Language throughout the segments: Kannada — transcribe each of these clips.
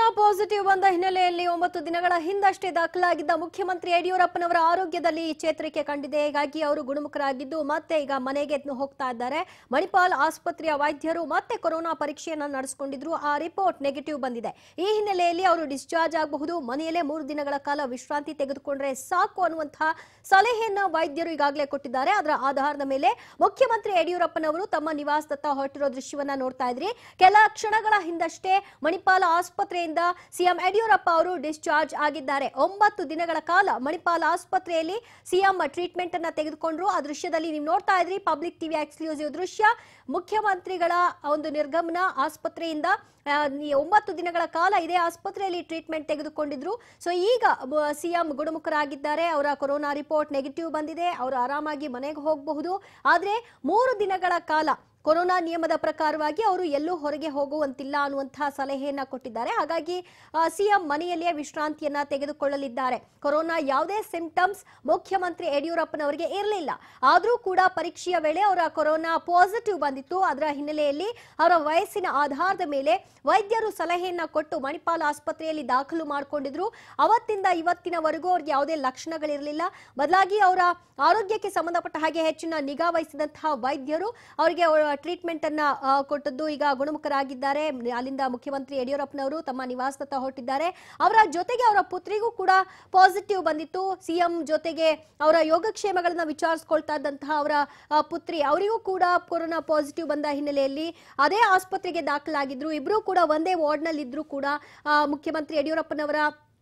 ಕೊರೋನಾ ಪಾಸಿಟಿವ್ ಬಂದ ಹಿನ್ನೆಲೆಯಲ್ಲಿ ಒಂಬತ್ತು ದಿನಗಳ ಹಿಂದಷ್ಟೇ ದಾಖಲಾಗಿದ್ದ ಮುಖ್ಯಮಂತ್ರಿ ಯಡಿಯೂರಪ್ಪನವರ ಆರೋಗ್ಯದಲ್ಲಿ ಚೇತರಿಕೆ ಕಂಡಿದೆ ಹೀಗಾಗಿ ಅವರು ಗುಣಮುಖರಾಗಿದ್ದು ಮತ್ತೆ ಈಗ ಮನೆಗೆ ಹೋಗ್ತಾ ಇದ್ದಾರೆ ಮಣಿಪಾಲ್ ಆಸ್ಪತ್ರೆಯ ವೈದ್ಯರು ಮತ್ತೆ ಕೊರೋನಾ ಪರೀಕ್ಷೆಯನ್ನ ನಡೆಸಿಕೊಂಡಿದ್ರು ಆ ರಿಪೋರ್ಟ್ ನೆಗೆಟಿವ್ ಬಂದಿದೆ ಈ ಹಿನ್ನೆಲೆಯಲ್ಲಿ ಅವರು ಡಿಸ್ಚಾರ್ಜ್ ಆಗಬಹುದು ಮನೆಯಲ್ಲೇ ಮೂರು ದಿನಗಳ ಕಾಲ ವಿಶ್ರಾಂತಿ ತೆಗೆದುಕೊಂಡ್ರೆ ಸಾಕು ಅನ್ನುವಂತಹ ಸಲಹೆಯನ್ನ ವೈದ್ಯರು ಈಗಾಗಲೇ ಕೊಟ್ಟಿದ್ದಾರೆ ಅದರ ಆಧಾರದ ಮೇಲೆ ಮುಖ್ಯಮಂತ್ರಿ ಯಡಿಯೂರಪ್ಪನವರು ತಮ್ಮ ನಿವಾಸದತ್ತ ಹೊರಟಿರೋ ದೃಶ್ಯವನ್ನ ನೋಡ್ತಾ ಇದ್ರಿ ಕೆಲ ಕ್ಷಣಗಳ ಹಿಂದಷ್ಟೇ ಮಣಿಪಾಲ ಆಸ್ಪತ್ರೆಯಿಂದ ಸಿಎಂ ಯಡಿಯೂರಪ್ಪ ಅವರು ಡಿಸ್ಚಾರ್ಜ್ ಆಗಿದ್ದಾರೆ ಒಂಬತ್ತು ದಿನಗಳ ಕಾಲ ಮಣಿಪಾಲ ಆಸ್ಪತ್ರೆಯಲ್ಲಿ ಸಿಎಂ ಟ್ರೀಟ್ಮೆಂಟ್ ಅನ್ನ ತೆಗೆದುಕೊಂಡ್ರು ಆ ದೃಶ್ಯದಲ್ಲಿ ನೀವು ನೋಡ್ತಾ ಇದ್ರಿ ಪಬ್ಲಿಕ್ ಟಿವಿ ಎಕ್ಸ್ಕ್ಲೂಸಿವ್ ದೃಶ್ಯ ಮುಖ್ಯಮಂತ್ರಿಗಳ ಒಂದು ನಿರ್ಗಮನ ಆಸ್ಪತ್ರೆಯಿಂದ ಆ, ಈ ಒಂಬತ್ತು ದಿನಗಳ ಕಾಲ ಇದೇ ಆಸ್ಪತ್ರೆಯಲ್ಲಿ ಟ್ರೀಟ್ಮೆಂಟ್ ತೆಗೆದುಕೊಂಡಿದ್ರು ಸೊ ಈಗ ಸಿಎಂ ಗುಣಮುಖರಾಗಿದ್ದಾರೆ ಅವರ ಕೊರೋನಾ ರಿಪೋರ್ಟ್ ನೆಗೆಟಿವ್ ಬಂದಿದೆ ಅವರು ಆರಾಮಾಗಿ ಮನೆಗೆ ಹೋಗಬಹುದು ಆದ್ರೆ ಮೂರು ದಿನಗಳ ಕಾಲ ಕೊರೋನಾ ನಿಯಮದ ಪ್ರಕಾರವಾಗಿ ಅವರು ಎಲ್ಲೂ ಹೊರಗೆ ಹೋಗುವಂತಿಲ್ಲ ಅನ್ನುವಂತಹ ಸಲಹೆಯನ್ನ ಕೊಟ್ಟಿದ್ದಾರೆ ಹಾಗಾಗಿ ಸಿಎಂ ಮನೆಯಲ್ಲಿಯೇ ವಿಶ್ರಾಂತಿಯನ್ನ ತೆಗೆದುಕೊಳ್ಳಲಿದ್ದಾರೆ ಕೊರೋನಾ ಯಾವುದೇ ಸಿಂಪ್ಟಮ್ಸ್ ಮುಖ್ಯಮಂತ್ರಿ ಯಡಿಯೂರಪ್ಪನವರಿಗೆ ಇರಲಿಲ್ಲ ಆದರೂ ಕೂಡ ಪರೀಕ್ಷೆಯ ವೇಳೆ ಅವರ ಕೊರೋನಾ ಪಾಸಿಟಿವ್ ಬಂದಿತ್ತು ಅದರ ಹಿನ್ನೆಲೆಯಲ್ಲಿ ಅವರ ವಯಸ್ಸಿನ ಆಧಾರದ ಮೇಲೆ ವೈದ್ಯರು ಸಲಹೆಯನ್ನ ಕೊಟ್ಟು ಮಣಿಪಾಲ ಆಸ್ಪತ್ರೆಯಲ್ಲಿ ದಾಖಲು ಮಾಡಿಕೊಂಡಿದ್ರು ಅವತ್ತಿಂದ ಇವತ್ತಿನವರೆಗೂ ಅವ್ರಿಗೆ ಯಾವುದೇ ಲಕ್ಷಣಗಳಿರಲಿಲ್ಲ ಬದಲಾಗಿ ಅವರ ಆರೋಗ್ಯಕ್ಕೆ ಸಂಬಂಧಪಟ್ಟ ಹಾಗೆ ಹೆಚ್ಚಿನ ನಿಗಾ ವಹಿಸಿದಂತಹ ವೈದ್ಯರು ಅವರಿಗೆ ಟ್ರೀಟ್ಮೆಂಟ್ ಅನ್ನ ಆ, ಕೊಟ್ಟದ್ದು ಈಗ ಗುಣಮುಖರಾಗಿದ್ದಾರೆ ಅಲ್ಲಿಂದ ಮುಖ್ಯಮಂತ್ರಿ ಯಡಿಯೂರಪ್ಪನವರು ತಮ್ಮ ನಿವಾಸದತ್ತ ಹೊರಟಿದ್ದಾರೆ ಅವರ ಜೊತೆಗೆ ಅವರ ಪುತ್ರಿಗೂ ಕೂಡ ಪಾಸಿಟಿವ್ ಬಂದಿತ್ತು ಸಿಎಂ ಜೊತೆಗೆ ಅವರ ಯೋಗಕ್ಷೇಮಗಳನ್ನ ವಿಚಾರಿಸ್ಕೊಳ್ತಾ ಇದ್ದಂತಹ ಅವರ ಆ, ಪುತ್ರಿ ಅವರಿಗೂ ಕೂಡ ಕೊರೋನಾ ಪಾಸಿಟಿವ್ ಬಂದ ಹಿನ್ನೆಲೆಯಲ್ಲಿ ಅದೇ ಆಸ್ಪತ್ರೆಗೆ ದಾಖಲಾಗಿದ್ರು ಇಬ್ರು ಕೂಡ ಒಂದೇ ವಾರ್ಡ್ನಲ್ಲಿ ಇದ್ರು ಕೂಡ ಆ, ಮುಖ್ಯಮಂತ್ರಿ ಯಡಿಯೂರಪ್ಪನವರ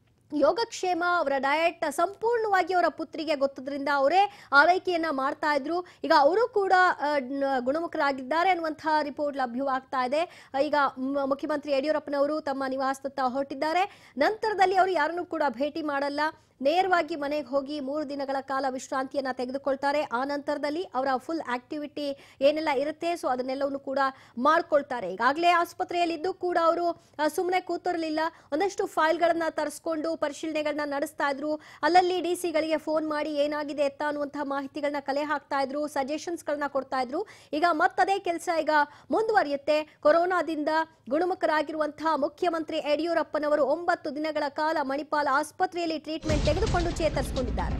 ಯೋಗಕ್ಷೇಮ ಅವರ ಡಯಟ್ ಸಂಪೂರ್ಣವಾಗಿ ಅವರ ಪುತ್ರಿಗೆ ಗೊತ್ತದ್ರಿಂದ ಅವರೇ ಆರೈಕೆಯನ್ನ ಮಾಡ್ತಾ ಇದ್ರು ಈಗ ಅವರು ಕೂಡ ಆ, ನ- ಗುಣಮುಖರಾಗಿದ್ದಾರೆ ಅನ್ನುವಂತಹ ರಿಪೋರ್ಟ್ ಲಭ್ಯವಾಗ್ತಾ ಇದೆ ಈಗ ಮ- ಮುಖ್ಯಮಂತ್ರಿ ಯಡಿಯೂರಪ್ಪನವರು ತಮ್ಮ ನಿವಾಸದತ್ತ ಹೊರಟಿದ್ದಾರೆ ನಂತರದಲ್ಲಿ ಅವರು ಯಾರನ್ನೂ ಕೂಡ ಭೇಟಿ ಮಾಡಲ್ಲ ನೇರವಾಗಿ ಮನೆಗೆ ಹೋಗಿ ಮೂರು ದಿನಗಳ ಕಾಲ ವಿಶ್ರಾಂತಿಯನ್ನ ತೆಗೆದುಕೊಳ್ತಾರೆ ಆ ನಂತರದಲ್ಲಿ ಅವರ ಫುಲ್ ಆಕ್ಟಿವಿಟಿ ಏನೆಲ್ಲ ಇರುತ್ತೆ ಸೊ ಅದನ್ನೆಲ್ಲವನ್ನು ಕೂಡ ಮಾಡ್ಕೊಳ್ತಾರೆ ಈಗಾಗಲೇ ಆಸ್ಪತ್ರೆಯಲ್ಲಿದ್ದು ಕೂಡ ಅವರು ಸುಮ್ಮನೆ ಕೂತಿರಲಿಲ್ಲ ಒಂದಷ್ಟು ಫೈಲ್ಗಳನ್ನ ತರಿಸ್ಕೊಂಡು ಪರಿಶೀಲನೆಗಳನ್ನ ನಡೆಸ್ತಾ ಇದ್ರು ಅಲ್ಲಲ್ಲಿ ಡಿ ಸಿಗಳಿಗೆ ಫೋನ್ ಮಾಡಿ ಏನಾಗಿದೆ ಎತ್ತ ಅನ್ನುವಂತಹ ಮಾಹಿತಿಗಳನ್ನ ಕಲೆ ಹಾಕ್ತಾ ಇದ್ರು ಸಜೆಷನ್ಸ್ಗಳನ್ನ ಕೊಡ್ತಾ ಇದ್ರು ಈಗ ಮತ್ತದೇ ಕೆಲಸ ಈಗ ಮುಂದುವರಿಯುತ್ತೆ ಕೊರೋನಾದಿಂದ ಗುಣಮುಖರಾಗಿರುವಂತಹ ಮುಖ್ಯಮಂತ್ರಿ ಯಡಿಯೂರಪ್ಪನವರು ಒಂಬತ್ತು ದಿನಗಳ ಕಾಲ ಮಣಿಪಾಲ ಆಸ್ಪತ್ರೆಯಲ್ಲಿ ಟ್ರೀಟ್ಮೆಂಟ್ ತೆಗೆದುಕೊಂಡು ಚೇತರಿಸಿಕೊಂಡಿದ್ದಾರೆ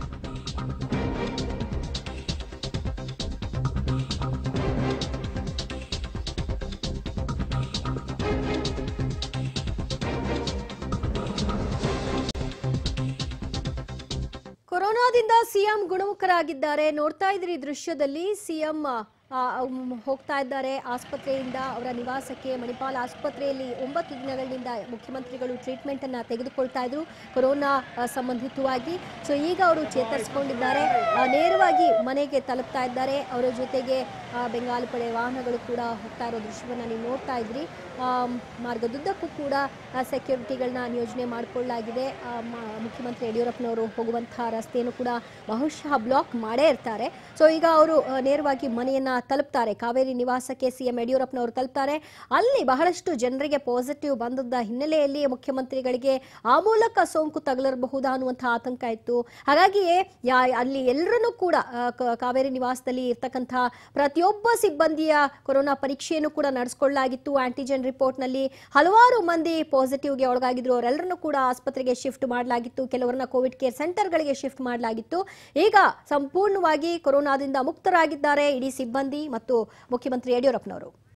ಕೊರೋನಾದಿಂದ ಸಿಎಂ ಗುಣಮುಖರಾಗಿದ್ದಾರೆ ನೋಡ್ತಾ ಇದ್ರಿ ದೃಶ್ಯದಲ್ಲಿ ಸಿಎಂ ಹೋಗ್ತಾ ಇದ್ದಾರೆ ಆಸ್ಪತ್ರೆಯಿಂದ ಅವರ ನಿವಾಸಕ್ಕೆ ಮಣಿಪಾಲ್ ಆಸ್ಪತ್ರೆಯಲ್ಲಿ ಒಂಬತ್ತು ದಿನಗಳಿಂದ ಮುಖ್ಯಮಂತ್ರಿಗಳು ಟ್ರೀಟ್ಮೆಂಟ್ ಅನ್ನ ತೆಗೆದುಕೊಳ್ತಾ ಇದ್ರು ಕೊರೋನಾ ಆ, ಸಂಬಂಧಿತವಾಗಿ ಸೊ ಈಗ ಅವರು ಚೇತರಿಸಿಕೊಂಡಿದ್ದಾರೆ ಆ, ನೇರವಾಗಿ ಮನೆಗೆ ತಲುಪ್ತಾ ಇದ್ದಾರೆ ಅವರ ಜೊತೆಗೆ ಆ, ಬೆಂಗಾಲು ಪಡೆ ವಾಹನಗಳು ಕೂಡ ಹೋಗ್ತಾ ಇರೋ ದೃಶ್ಯವನ್ನ ನೀವು ನೋಡ್ತಾ ಇದ್ರಿ ಆ, ಮಾರ್ಗದುದ್ದಕ್ಕೂ ಕೂಡ ಸೆಕ್ಯೂರಿಟಿಗಳನ್ನ ನಿಯೋಜನೆ ಮಾಡಿಕೊಳ್ಳಲಾಗಿದೆ ಆ, ಮ- ಮುಖ್ಯಮಂತ್ರಿ ಯಡಿಯೂರಪ್ಪನವರು ಹೋಗುವಂತಹ ರಸ್ತೆಯನ್ನು ಕೂಡ ಬಹುಶಃ ಬ್ಲಾಕ್ ಮಾಡೇ ಇರ್ತಾರೆ ಸೊ ಈಗ ಅವರು ಆ, ನೇರವಾಗಿ ಮನೆಯನ್ನ ತಲುಪ್ತಾರೆ ಕಾವೇರಿ ನಿವಾಸಕ್ಕೆ ಸಿಎಂ ಯಡಿಯೂರಪ್ಪನವರು ತಲುಪ್ತಾರೆ ಅಲ್ಲಿ ಬಹಳಷ್ಟು ಜನರಿಗೆ ಪಾಸಿಟಿವ್ ಬಂದದ್ದ ಹಿನ್ನೆಲೆಯಲ್ಲಿ ಮುಖ್ಯಮಂತ್ರಿಗಳಿಗೆ ಆ ಮೂಲಕ ಸೋಂಕು ತಗಲಿರಬಹುದಾ ಅನ್ನುವಂತಹ ಆತಂಕ ಇತ್ತು ಹಾಗಾಗಿಯೇ ಯಾ ಅಲ್ಲಿ ಎಲ್ಲರನ್ನೂ ಕೂಡ ಆ, ಕ- ಕಾವೇರಿ ನಿವಾಸದಲ್ಲಿ ಇರ್ತಕ್ಕಂತಹ ಪ್ರತಿಯೊಬ್ಬ ಸಿಬ್ಬಂದಿಯ ಕೊರೋನಾ ಪರೀಕ್ಷೆಯನ್ನು ಕೂಡ ನಡೆಸಿಕೊಳ್ಳಲಾಗಿತ್ತು ಆಂಟಿಜೆನ್ ರಿಪೋರ್ಟ್ನಲ್ಲಿ ಹಲವಾರು ಮಂದಿ ಪಾಸಿಟಿವ್ಗೆ ಒಳಗಾಗಿದ್ರು ಅವರೆಲ್ಲರನ್ನೂ ಕೂಡ ಆಸ್ಪತ್ರೆಗೆ ಶಿಫ್ಟ್ ಮಾಡಲಾಗಿತ್ತು ಕೆಲವರನ್ನ ಕೋವಿಡ್ ಕೇರ್ ಸೆಂಟರ್ಗಳಿಗೆ ಶಿಫ್ಟ್ ಮಾಡಲಾಗಿತ್ತು ಈಗ ಸಂಪೂರ್ಣವಾಗಿ ಕೊರೋನಾದಿಂದ ಮುಕ್ತರಾಗಿದ್ದಾರೆ ಇಡೀ ಸಿಬ್ಬಂದಿ ಮತ್ತು ಮುಖ್ಯಮಂತ್ರಿ ಯಡಿಯೂರಪ್ಪನವರು